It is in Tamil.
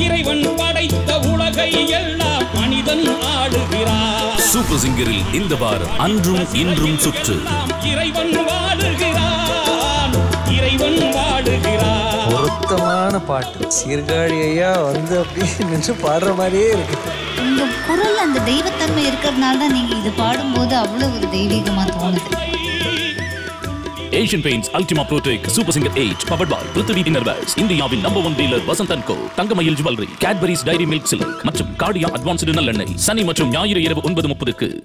இறைவன் படைத்த உலகை எல்லாம் மனிதன் ஆளுகிறான் சூப்பர் சிங்கரில் இந்த வாரம் அன்றும் இன்றும் சுற்று எல்லாம் இறைவன் வாழுகிறான் இறைவன் வாழுகிறான் பொருத்தமான பாட்டு சீர்காழி ஐயா வந்து அப்படியே நின்று பாடுற மாதிரியே இருக்கு உங்க குரல் அந்த தெய்வத்தன்மை இருக்கிறதுனால தான் நீங்க இது பாடும்போது அவ்வளவு ஒரு தெய்வீகமா தோணுது Asian Paints Ultima Protek Super Singer eight powered by Prithvi innerwears இந்தியாவின் number one dealer Vasanth and Co Thangamayil jewellery Cadbury's Dairy Milk Silk மற்றும் கார்டியா அட்வான்ஸ்டு நல்லெண்ணெய் சனி மற்றும் ஞாயிறு இரவு ஒன்பது முப்பதுக்கு